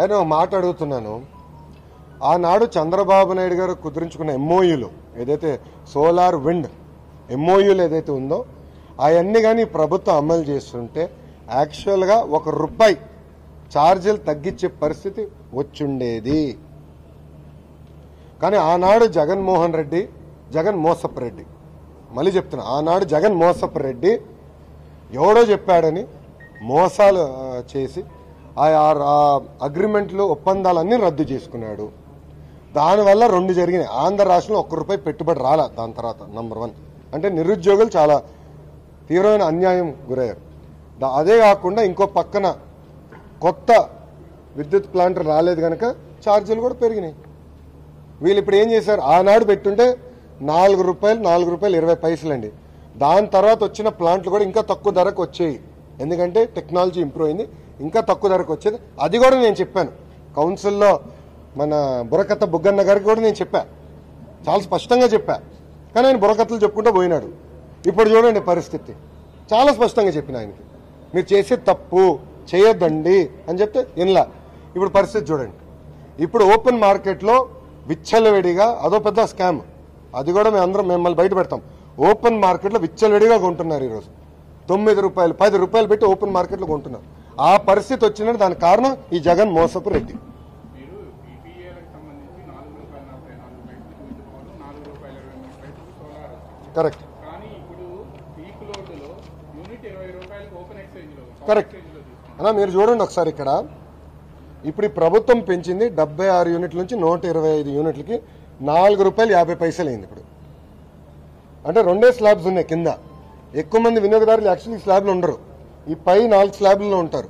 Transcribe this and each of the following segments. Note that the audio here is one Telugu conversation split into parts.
ఆయన ఒక మాట అడుగుతున్నాను ఆనాడు చంద్రబాబు నాయుడు గారు కుదిరించుకున్న ఎంఓయూలు ఏదైతే సోలార్ విండ్ ఎంఓయూలు ఏదైతే ఉందో అవన్నీ కానీ ప్రభుత్వం అమలు చేస్తుంటే యాక్చువల్గా ఒక రూపాయి ఛార్జీలు తగ్గించే పరిస్థితి వచ్చుండేది కానీ ఆనాడు జగన్మోహన్ రెడ్డి జగన్ మోసప్ రెడ్డి మళ్ళీ చెప్తున్నా ఆనాడు జగన్ మోసప్ రెడ్డి ఎవడో చెప్పాడని మోసాలు ఆ, చేసి ఆ ఆ అగ్రిమెంట్లు ఒప్పందాలన్నీ రద్దు చేసుకున్నాడు దానివల్ల రెండు జరిగినాయి ఆంధ్ర రాష్ట్రంలో ఒక్క రూపాయి పెట్టుబడి రాలా దాని తర్వాత నంబర్ వన్ అంటే నిరుద్యోగులు చాలా తీవ్రమైన అన్యాయం గురయ్యారు దా- అదే కాకుండా ఇంకో పక్కన కొత్త విద్యుత్ ప్లాంట్ రాలేదు కనుక ఛార్జీలు కూడా పెరిగినాయి వీళ్ళు ఇప్పుడు ఏం చేశారు ఆనాడు పెట్టుంటే నాలుగు రూపాయలు నాలుగు రూపాయలు ఇరవై పైసలు అండి దాని తర్వాత వచ్చిన ప్లాంట్లు కూడా ఇంకా తక్కువ ధరకు వచ్చాయి ఎందుకంటే టెక్నాలజీ ఇంప్రూవ్ అయింది ఇంకా తక్కువ ధరకు వచ్చేది అది కూడా నేను చెప్పాను కౌన్సిల్లో మన బుర్రకథ బుగ్గన్న గారికి కూడా నేను చెప్పా చాలా స్పష్టంగా చెప్పా కానీ ఆయన బుర్రకథలు చెప్పుకుంటూ పోయినాడు ఇప్పుడు చూడండి పరిస్థితి చాలా స్పష్టంగా చెప్పిన ఆయనకి మీరు చేసే తప్పు చేయొద్దండి అని చెప్తే ఇన్లా ఇప్పుడు పరిస్థితి చూడండి ఇప్పుడు ఓపెన్ మార్కెట్లో విచ్చలవిడిగా అదో పెద్ద స్కామ్ అది కూడా మేము అందరం మిమ్మల్ని బయట పెడతాం ఓపెన్ మార్కెట్లో విచ్చలవిడిగా కొంటున్నారు ఈరోజు తొమ్మిది రూపాయలు పది రూపాయలు పెట్టి ఓపెన్ మార్కెట్లో కొంటున్నారు ఆ పరిస్థితి వచ్చిందంటే దానికి కారణం ఈ జగన్ మోసపు రెడ్డి మీరు ఈపీఏలకు సంబంధించి నాలుగు రూపాయల నలభై నాలుగు పైసలు విద్యుత్ పవన్ నాలుగు రూపాయల ఇరవై మూడు పైసలు సోలార్ వచ్చింది కరెక్ట్ కానీ ఇప్పుడు పీక్ లోడ్లో యూనిట్ ఇరవై రూపాయలకు ఓపెన్ ఎక్స్చేంజ్లో కరెక్ట్ అన్నా మీరు చూడండి ఒకసారి ఇక్కడ ఇప్పుడు ఈ ప్రభుత్వం పెంచింది డెబ్బై ఆరు యూనిట్ల నుంచి నూట ఇరవై ఐదు యూనిట్లకి నాలుగు రూపాయలు యాభై పైసలు అయింది ఇప్పుడు అంటే రెండే స్లాబ్స్ ఉన్నాయి కింద ఎక్కువ మంది వినియోగదారులు యాక్చువల్లీ స్లాబ్లు ఉండరు ఈ పై నాలుగు స్లాబ్లలో ఉంటారు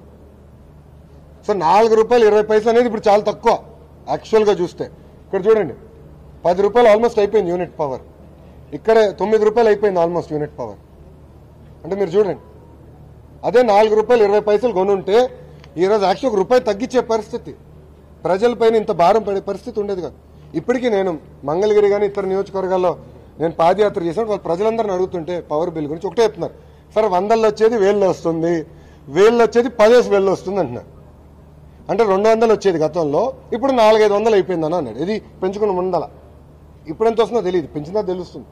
సో నాలుగు రూపాయలు ఇరవై పైసలు అనేది ఇప్పుడు చాలా తక్కువ యాక్చువల్గా చూస్తే ఇక్కడ చూడండి పది రూపాయలు ఆల్మోస్ట్ అయిపోయింది యూనిట్ పవర్ ఇక్కడే తొమ్మిది రూపాయలు అయిపోయింది ఆల్మోస్ట్ యూనిట్ పవర్ అంటే మీరు చూడండి అదే నాలుగు రూపాయలు ఇరవై పైసలు కొనుంటే ఈరోజు యాక్చువల్ ఒక రూపాయి తగ్గించే పరిస్థితి ప్రజలపైన ఇంత భారం పడే పరిస్థితి ఉండేది కాదు ఇప్పటికీ నేను మంగళగిరి కానీ ఇతర నియోజకవర్గాల్లో నేను పాదయాత్ర చేసినప్పుడు వాళ్ళు ప్రజలందరిని అడుగుతుంటే పవర్ బిల్ గురించి ఒకటే చెప్తున్నారు సార్ వందల్లో వచ్చేది వేల్లో వస్తుంది వేల్లో వచ్చేది పదేసి వేల్లో వస్తుంది అంటున్నారు అంటే రెండు వందలు వచ్చేది గతంలో ఇప్పుడు నాలుగైదు వందలు అయిపోయిందని అన్నాడు ఇది పెంచుకుని ముందల ఇప్పుడు ఎంత వస్తుందో తెలియదు పెంచిందా తెలుస్తుంది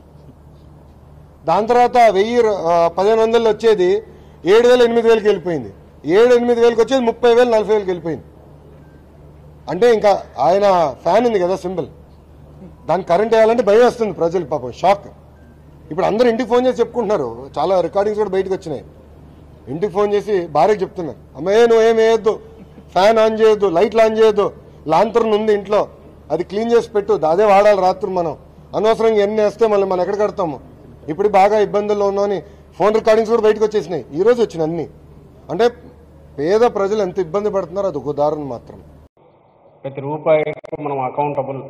దాని తర్వాత వెయ్యి ఆ, పదిహేను వందలు వచ్చేది ఏడు వేలు ఎనిమిది వేలకి వెళ్ళిపోయింది ఏడు ఎనిమిది వేలకి వచ్చేది ముప్పై వేలు నలభై వేలకి వెళ్ళిపోయింది అంటే ఇంకా ఆయన ఫ్యాన్ ఉంది కదా సింబల్ దాని కరెంట్ వేయాలంటే భయం వస్తుంది ప్రజలు పాపం షాక్ ఇప్పుడు అందరూ ఇంటికి ఫోన్ చేసి చెప్పుకుంటున్నారు చాలా రికార్డింగ్స్ కూడా బయటకు వచ్చినాయి ఇంటికి ఫోన్ చేసి భార్యకి చెప్తున్నారు అమ్మాయి నువ్వు ఏం వేయొద్దు ఫ్యాన్ ఆన్ చేయొద్దు లైట్లు ఆన్ చేయొద్దు లాంతర్న్ ఉంది ఇంట్లో అది క్లీన్ చేసి పెట్టు అదే వాడాలి రాత్రి మనం అనవసరంగా ఎన్ని వేస్తే మళ్ళీ మనం ఎక్కడ కడతాము ఇప్పుడు బాగా ఇబ్బందుల్లో ఉన్నామని ఫోన్ రికార్డింగ్స్ కూడా బయటకు వచ్చేసినాయి ఈ రోజు వచ్చిన అన్ని అంటే పేద ప్రజలు ఎంత ఇబ్బంది పడుతున్నారో అది ఒక ఉదాహరణ మాత్రం ప్రతి రూపాయికి మనం అకౌంటబుల్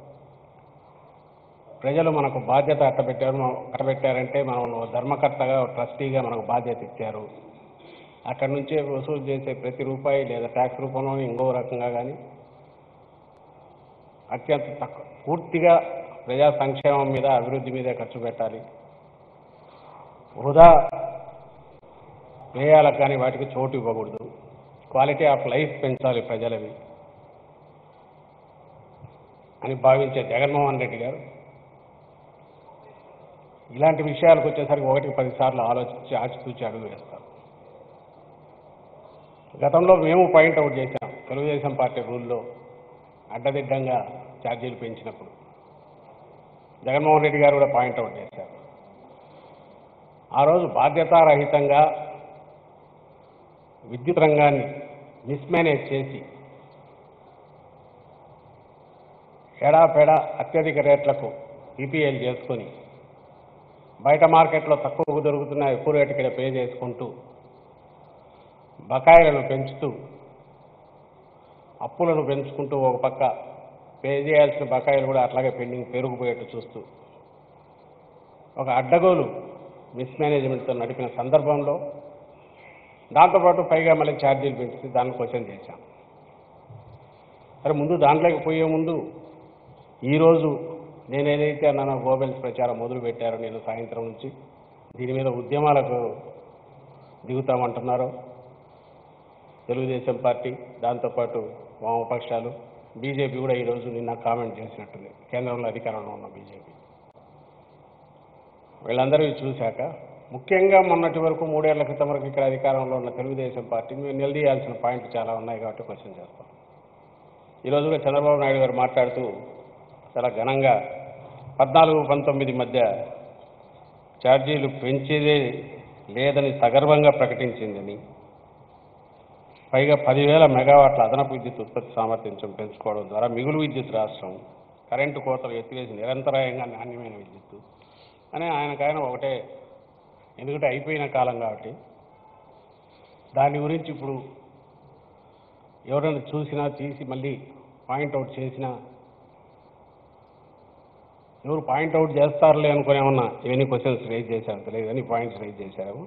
ప్రజలు మనకు బాధ్యత అట్టబెట్టారు మనం అట్టబెట్టారంటే మనం ధర్మకర్తగా ట్రస్టీగా మనకు బాధ్యత ఇచ్చారు అక్కడి నుంచే వసూలు చేసే ప్రతి రూపాయి లేదా ట్యాక్స్ రూపంలో ఇంకో రకంగా కానీ అత్యంత తక్కువ పూర్తిగా ప్రజా సంక్షేమం మీద అభివృద్ధి మీద ఖర్చు పెట్టాలి వృధా వ్యయాలకు కానీ వాటికి చోటు ఇవ్వకూడదు క్వాలిటీ ఆఫ్ లైఫ్ పెంచాలి ప్రజలవి అని భావించే జగన్మోహన్ రెడ్డి గారు ఇలాంటి విషయాలకు వచ్చేసరికి ఒకటికి పదిసార్లు ఆలోచించి ఆచితూచి అడుగు వేస్తారు గతంలో మేము పాయింట్ అవుట్ చేశాం తెలుగుదేశం పార్టీ రూల్లో అడ్డదిడ్డంగా ఛార్జీలు పెంచినప్పుడు జగన్మోహన్ రెడ్డి గారు కూడా పాయింట్ అవుట్ చేశారు ఆ రోజు బాధ్యతారహితంగా విద్యుత్ రంగాన్ని మిస్మేనేజ్ చేసి ఎడాపెడా అత్యధిక రేట్లకు ఈపీఎల్ చేసుకొని బయట మార్కెట్లో తక్కువకు దొరుకుతున్న ఎక్కువ రేటుకి పే చేసుకుంటూ బకాయిలను పెంచుతూ అప్పులను పెంచుకుంటూ ఒక పక్క పే చేయాల్సిన బకాయిలు కూడా అట్లాగే పెండింగ్ పెరిగిపోయేట్టు చూస్తూ ఒక అడ్డగోలు మిస్మేనేజ్మెంట్తో నడిపిన సందర్భంలో దాంతోపాటు పైగా మళ్ళీ ఛార్జీలు పెంచి దాన్ని క్వశ్చన్ చేశాం సరే ముందు దాంట్లోకి పోయే ముందు ఈరోజు నేను ఏదైతే అన్నానో గోబెల్స్ ప్రచారం మొదలు పెట్టారో నేను సాయంత్రం నుంచి దీని మీద ఉద్యమాలకు దిగుతామంటున్నారో తెలుగుదేశం పార్టీ దాంతోపాటు వామపక్షాలు బీజేపీ కూడా ఈరోజు నిన్న కామెంట్ చేసినట్టుంది కేంద్రంలో అధికారంలో ఉన్న బీజేపీ వీళ్ళందరూ ఇది చూశాక ముఖ్యంగా మొన్నటి వరకు మూడేళ్ల క్రితం వరకు ఇక్కడ అధికారంలో ఉన్న తెలుగుదేశం పార్టీని మేము నిలదీయాల్సిన పాయింట్లు చాలా ఉన్నాయి కాబట్టి క్వశ్చన్ చేస్తాం ఈరోజు కూడా చంద్రబాబు నాయుడు గారు మాట్లాడుతూ చాలా ఘనంగా పద్నాలుగు పంతొమ్మిది మధ్య ఛార్జీలు పెంచేదే లేదని సగర్వంగా ప్రకటించిందని పైగా పదివేల మెగావాట్ల అదనపు విద్యుత్ ఉత్పత్తి సామర్థ్యం పెంచుకోవడం ద్వారా మిగులు విద్యుత్ రాష్ట్రం కరెంటు కోతలు ఎత్తివేసి నిరంతరాయంగా నాణ్యమైన విద్యుత్తు అని ఆయనకాయన ఒకటే ఎందుకంటే అయిపోయిన కాలం కాబట్టి దాని గురించి ఇప్పుడు ఎవరైనా చూసినా తీసి మళ్ళీ పాయింట్అవుట్ చేసినా ఎవరు పాయింట్అవుట్ చేస్తారులే అనుకుని ఏమన్నా ఇవన్నీ క్వశ్చన్స్ రైజ్ చేశారు తెలియదు కానీ పాయింట్స్ రైజ్ చేశారు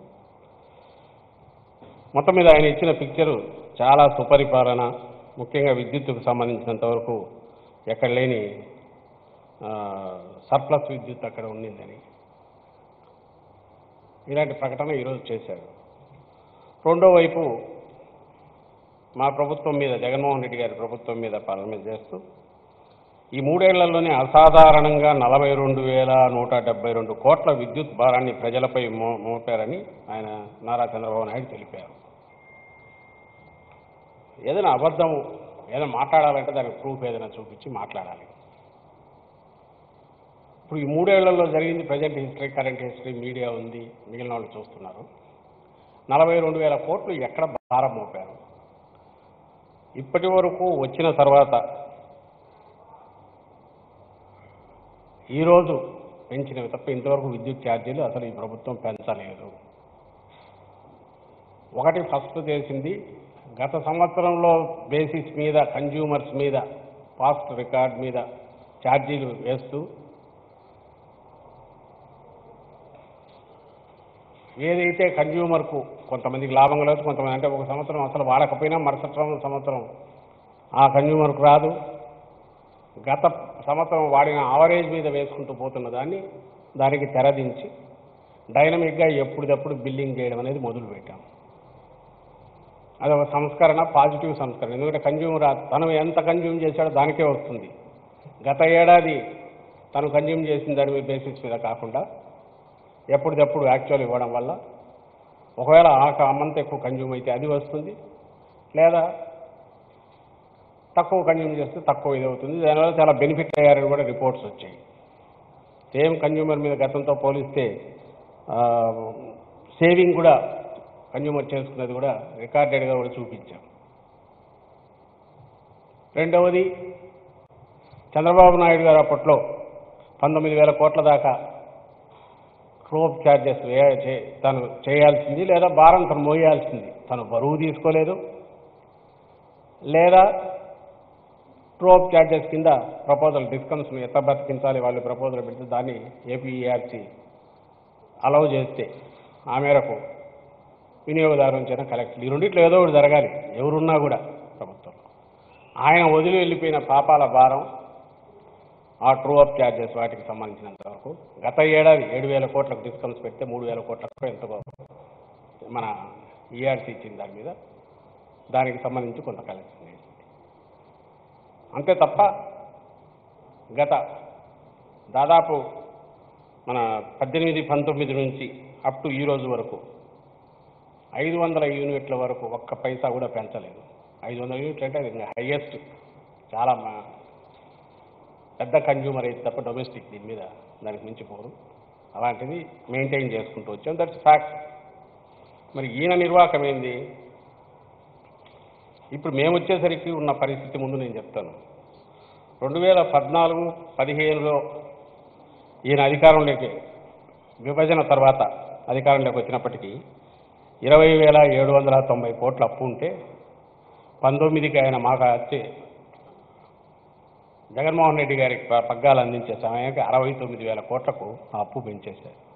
మొత్తం మీద ఆయన ఇచ్చిన పిక్చరు చాలా సుపరిపాలన ముఖ్యంగా విద్యుత్తుకు సంబంధించినంత వరకు ఎక్కడ లేని సర్ప్లస్ విద్యుత్ అక్కడ ఉండిందని ఇలాంటి ప్రకటన ఈరోజు చేశారు రెండో వైపు మా ప్రభుత్వం మీద జగన్మోహన్ రెడ్డి గారి ప్రభుత్వం మీద పాలన మీద చేస్తూ ఈ మూడేళ్లలోనే అసాధారణంగా నలభై రెండు వేల నూట డెబ్బై రెండు కోట్ల విద్యుత్ భారాన్ని ప్రజలపై మో మోపారని ఆయన నారా చంద్రబాబు నాయుడు తెలిపారు ఏదైనా అబద్ధం ఏదైనా మాట్లాడాలంటే దానికి ప్రూఫ్ ఏదైనా చూపించి మాట్లాడాలి ఇప్పుడు ఈ మూడేళ్లలో జరిగింది present history current history media ఉంది మిగిలిన వాళ్ళు చూస్తున్నారు నలభై రెండు వేల కోట్లు ఎక్కడ భారం మోపారు ఇప్పటి వరకు వచ్చిన తర్వాత ఈరోజు పెంచినవి తప్ప ఇంతవరకు విద్యుత్ ఛార్జీలు అసలు ఈ ప్రభుత్వం పెంచలేదు ఒకటి ఫస్ట్ చేసింది గత సంవత్సరంలో బేసిస్ మీద కన్జ్యూమర్స్ మీద పాస్ట్ రికార్డ్ మీద ఛార్జీలు వేస్తూ ఏదైతే కన్జ్యూమర్కు కొంతమందికి లాభం కలదు కొంతమంది అంటే ఒక సంవత్సరం అసలు వాడకపోయినా మరుసటి సంవత్సరం ఆ కన్జ్యూమర్కు రాదు గత సంవత్సరం వాడిన ఆవరేజ్ మీద వేసుకుంటూ పోతున్న దాన్ని దానికి తెరదించి డైనమిక్గా ఎప్పటికప్పుడు బిల్లింగ్ చేయడం అనేది మొదలుపెట్టాం అది ఒక సంస్కరణ పాజిటివ్ సంస్కరణ ఎందుకంటే కన్జ్యూమర్ తను ఎంత కన్జ్యూమ్ చేశాడో దానికే వస్తుంది గత ఏడాది తను కన్జ్యూమ్ చేసిన దాని మీద బేసిస్ మీద కాకుండా ఎప్పటికప్పుడు యాక్చువల్ ఇవ్వడం వల్ల ఒకవేళ ఆ అమంత ఎక్కువ కన్జ్యూమ్ అయితే అది వస్తుంది లేదా తక్కువ కన్జ్యూమ్ చేస్తే తక్కువ ఇది అవుతుంది దానివల్ల చాలా బెనిఫిట్ అయ్యారని కూడా రిపోర్ట్స్ వచ్చాయి సేమ్ కన్జ్యూమర్ మీద గతంతో పోలిస్తే సేవింగ్ కూడా కన్జ్యూమర్ చేసుకున్నది కూడా రికార్డెడ్గా కూడా చూపించాం రెండవది చంద్రబాబు నాయుడు గారు అప్పట్లో పంతొమ్మిది వేల కోట్ల దాకా క్రోప్ ఛార్జెస్ వే- చే- తను చేయాల్సింది లేదా భారం తను మోయాల్సింది తను బరువు తీసుకోలేదు లేదా ట్రోప్ ఛార్జెస్ కింద ప్రపోజల్ డిస్కమ్స్ను ఎట్లా బతికించాలి వాళ్ళు ప్రపోజల్ పెడితే దాన్ని ఏపీఈఆర్సీ అలౌ చేస్తే ఆ మేరకు వినియోగదారు నుంచి కలెక్ట్ ఈ రెండిట్లో ఏదో ఒకటి జరగాలి ఎవరున్నా కూడా ప్రభుత్వం ఆయన వదిలి వెళ్ళిపోయిన పాపాల భారం ఆ ట్రూ అప్ ఛార్జెస్ వాటికి సంబంధించినంత వరకు గత ఏడాది ఏడు వేల కోట్లకు డిస్కౌంట్స్ పెడితే మూడు వేల కోట్లకు ఎంతో మన ఈఆర్సీ ఇచ్చింది దాని మీద దానికి సంబంధించి కొంత కలెక్షన్ చేసింది అంతే తప్ప గత దాదాపు మన పద్దెనిమిది పంతొమ్మిది నుంచి అప్ టు ఈ రోజు వరకు ఐదు వందల యూనిట్ల వరకు ఒక్క పైసా కూడా పెంచలేదు ఐదు వందల యూనిట్లు అంటే అది ఇంకా హైయెస్ట్ చాలా మా పెద్ద కన్జ్యూమర్ అయితే తప్ప డొమెస్టిక్ దీని మీద దానికి మించిపోరు అలాంటిది మెయింటైన్ చేసుకుంటూ వచ్చాం దట్స్ ఫ్యాక్ట్ మరి ఈయన నిర్వాహకం ఏంది ఇప్పుడు మేము వచ్చేసరికి ఉన్న పరిస్థితి ముందు నేను చెప్తాను రెండు వేల పద్నాలుగు పదిహేనులో ఈయన అధికారంలోకి విభజన తర్వాత అధికారంలోకి వచ్చినప్పటికీ ఇరవై వేల ఏడు వందల తొంభై కోట్ల అప్పు ఉంటే పంతొమ్మిదికి ఆయన మాకు వచ్చి జగన్మోహన్ రెడ్డి గారికి ప- పగ్గాలు అందించే సమయానికి అరవై తొమ్మిది వేల కోట్లకు ఆ అప్పు పెంచేశారు